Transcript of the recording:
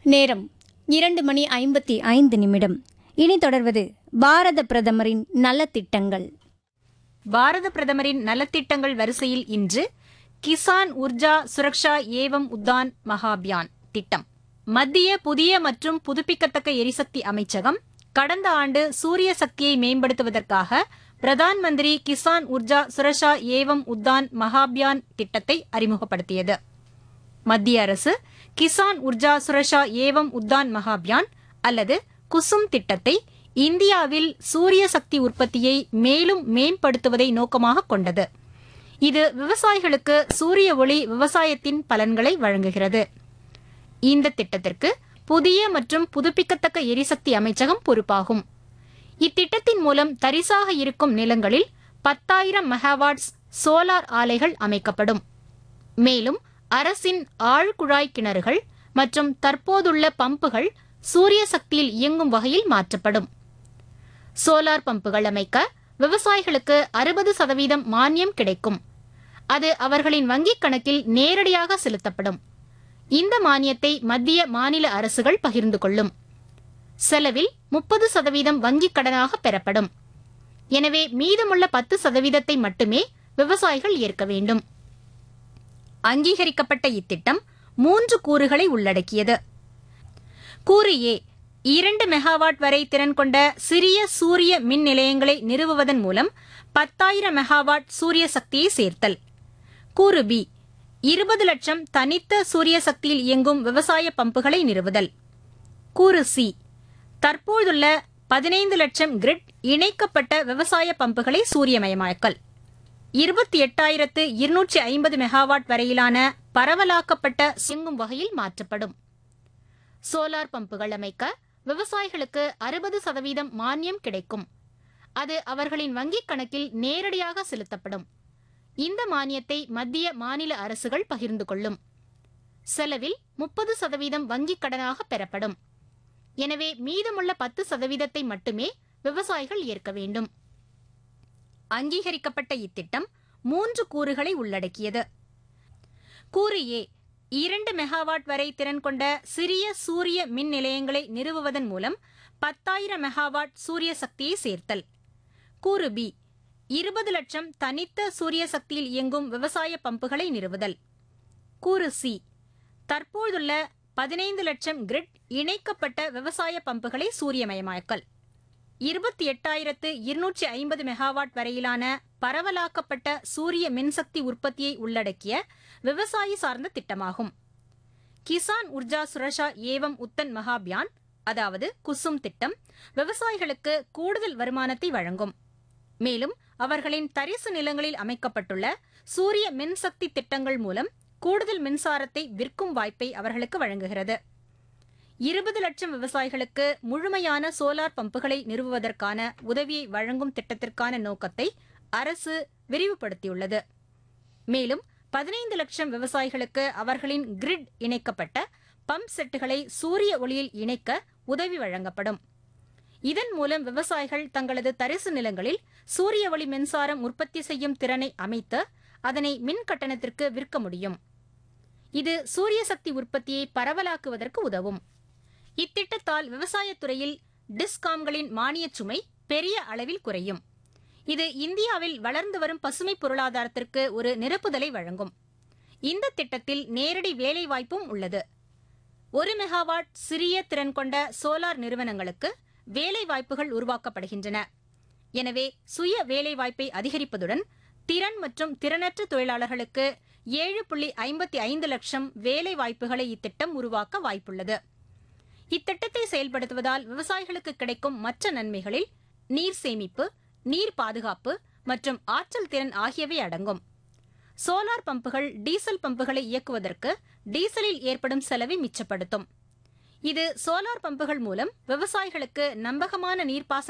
நேரம் இரண்டு மணி ஐம்பத்தி ஐந்து நிமிடம் இனி தொடர்வது பாரத பிரதமரின் நலத்திட்டங்கள் பாரத பிரதமரின் நலத்திட்டங்கள் வரிசையில் இன்று கிசான் உர்ஜா சுரக்ஷா ஏவம் உத்தான் மகாபியான் திட்டம் மத்திய புதிய மற்றும் புதுப்பிக்கத்தக்க எரிசக்தி அமைச்சகம் கடந்த ஆண்டு சூரிய சக்தியை மேம்படுத்துவதற்காக பிரதான் மந்திரி கிசான் உர்ஜா சுரக்ஷா ஏவம் உத்தான் மகாபியான் திட்டத்தை அறிமுகப்படுத்தியது மத்திய அரசு கிசான் உர்ஜா சுரக்ஷா ஏவம் உத்தான் மகாபியான் அல்லது குசும் திட்டத்தை இந்தியாவில் சூரிய சக்தி உற்பத்தியை மேலும் மேம்படுத்துவதை நோக்கமாக கொண்டது இது விவசாயிகளுக்கு சூரிய ஒளி விவசாயத்தின் பலன்களை வழங்குகிறது இந்த திட்டத்திற்கு புதிய மற்றும் புதுப்பிக்கத்தக்க எரிசக்தி அமைச்சகம் பொறுப்பாகும் இத்திட்டத்தின் மூலம் தரிசாக இருக்கும் நிலங்களில் பத்தாயிரம் மெகாவாட்ஸ் சோலார் ஆலைகள் அமைக்கப்படும் மேலும் அரசின் ஆழ்குழாய் கிணறுகள் மற்றும் தற்போதுள்ள பம்புகள் சூரிய சக்தியில் இயங்கும் வகையில் மாற்றப்படும் சோலார் பம்புகள் அமைக்க விவசாயிகளுக்கு அறுபது சதவீதம் மானியம் கிடைக்கும் அது அவர்களின் வங்கிக் கணக்கில் நேரடியாக செலுத்தப்படும் இந்த மானியத்தை மத்திய மாநில அரசுகள் பகிர்ந்து கொள்ளும் செலவில் முப்பது சதவீதம் வங்கிக் கடனாக பெறப்படும் எனவே மீதமுள்ள பத்து சதவீதத்தை மட்டுமே விவசாயிகள் ஏற்க வேண்டும் அங்கீகரிக்கப்பட்ட இத்திட்டம் மூன்று கூறுகளை உள்ளடக்கியது கூறு ஏ இரண்டு மெகாவாட் வரை திறன் கொண்ட சிறிய சூரிய மின் நிலையங்களை நிறுவுவதன் மூலம் பத்தாயிரம் மெகாவாட் சூரிய சக்தியை சேர்த்தல் கூறு பி இருபது லட்சம் தனித்த சூரிய சக்தியில் இயங்கும் விவசாய பம்புகளை நிறுவுதல் கூறு சி தற்போதுள்ள பதினைந்து லட்சம் கிரிட் இணைக்கப்பட்ட விவசாய பம்புகளை சூரியமயமாக்கல் இருபத்தி எட்டாயிரத்து இருநூற்றி ஐம்பது மெகாவாட் வரையிலான பரவலாக்கப்பட்ட சிங்கும் வகையில் மாற்றப்படும் சோலார் பம்புகள் அமைக்க விவசாயிகளுக்கு அறுபது சதவீதம் மானியம் கிடைக்கும் அது அவர்களின் வங்கிக் கணக்கில் நேரடியாக செலுத்தப்படும் இந்த மானியத்தை மத்திய மாநில அரசுகள் பகிர்ந்து கொள்ளும் செலவில் முப்பது சதவீதம் வங்கிக் கடனாக பெறப்படும் எனவே மீதமுள்ள பத்து சதவீதத்தை மட்டுமே விவசாயிகள் ஏற்க வேண்டும் அங்கீகரிக்கப்பட்ட இத்திட்டம் மூன்று கூறுகளை உள்ளடக்கியது கூறு ஏ இரண்டு மெகாவாட் வரை திறன் கொண்ட சிறிய சூரிய மின் நிலையங்களை நிறுவுவதன் மூலம் பத்தாயிரம் மெகாவாட் சூரிய சக்தியை சேர்த்தல் கூறு பி இருபது லட்சம் தனித்த சூரிய சக்தியில் இயங்கும் விவசாய பம்புகளை நிறுவுதல் கூறு சி தற்போதுள்ள பதினைந்து லட்சம் கிரிட் இணைக்கப்பட்ட விவசாய பம்புகளை சூரியமயமாக்கல் இருபத்தி எட்டாயிரத்து இருநூற்றி ஐம்பது மெகாவாட் வரையிலான பரவலாக்கப்பட்ட சூரிய மின்சக்தி உற்பத்தியை உள்ளடக்கிய விவசாயி சார்ந்த திட்டமாகும் கிசான் உர்ஜா சுரஷா ஏவம் உத்தன் மகாபியான் அதாவது குசும் திட்டம் விவசாயிகளுக்கு கூடுதல் வருமானத்தை வழங்கும் மேலும் அவர்களின் தரிசு நிலங்களில் அமைக்கப்பட்டுள்ள சூரிய மின்சக்தி திட்டங்கள் மூலம் கூடுதல் மின்சாரத்தை விற்கும் வாய்ப்பை அவர்களுக்கு வழங்குகிறது இருபது லட்சம் விவசாயிகளுக்கு முழுமையான சோலார் பம்புகளை நிறுவுவதற்கான உதவியை வழங்கும் திட்டத்திற்கான நோக்கத்தை அரசு விரிவுபடுத்தியுள்ளது மேலும் பதினைந்து லட்சம் விவசாயிகளுக்கு அவர்களின் கிரிட் இணைக்கப்பட்ட பம்ப் செட்டுகளை சூரிய ஒளியில் இணைக்க உதவி வழங்கப்படும் இதன் மூலம் விவசாயிகள் தங்களது தரிசு நிலங்களில் சூரிய ஒளி மின்சாரம் உற்பத்தி செய்யும் திறனை அமைத்து அதனை மின் கட்டணத்திற்கு விற்க முடியும் இது சூரிய சக்தி உற்பத்தியை பரவலாக்குவதற்கு உதவும் இத்திட்டத்தால் விவசாயத்துறையில் டிஸ்காம்களின் மானியச் சுமை பெரிய அளவில் குறையும் இது இந்தியாவில் வளர்ந்து வரும் பசுமை பொருளாதாரத்திற்கு ஒரு நிரப்புதலை வழங்கும் இந்த திட்டத்தில் நேரடி வேலைவாய்ப்பும் உள்ளது ஒரு மெகாவாட் சிறிய திறன் கொண்ட சோலார் நிறுவனங்களுக்கு வேலை வாய்ப்புகள் உருவாக்கப்படுகின்றன எனவே சுய வேலைவாய்ப்பை அதிகரிப்பதுடன் திறன் மற்றும் திறனற்ற தொழிலாளர்களுக்கு ஏழு புள்ளி ஐம்பத்தி ஐந்து லட்சம் வேலை வாய்ப்புகளை இத்திட்டம் உருவாக்க வாய்ப்புள்ளது இத்திட்டத்தை செயல்படுத்துவதால் விவசாயிகளுக்கு கிடைக்கும் மற்ற நன்மைகளில் நீர் சேமிப்பு நீர் பாதுகாப்பு மற்றும் ஆற்றல் திறன் ஆகியவை அடங்கும் சோலார் பம்புகள் டீசல் பம்புகளை இயக்குவதற்கு டீசலில் ஏற்படும் செலவை மிச்சப்படுத்தும் இது சோலார் பம்புகள் மூலம் விவசாயிகளுக்கு நம்பகமான நீர்ப்பாசன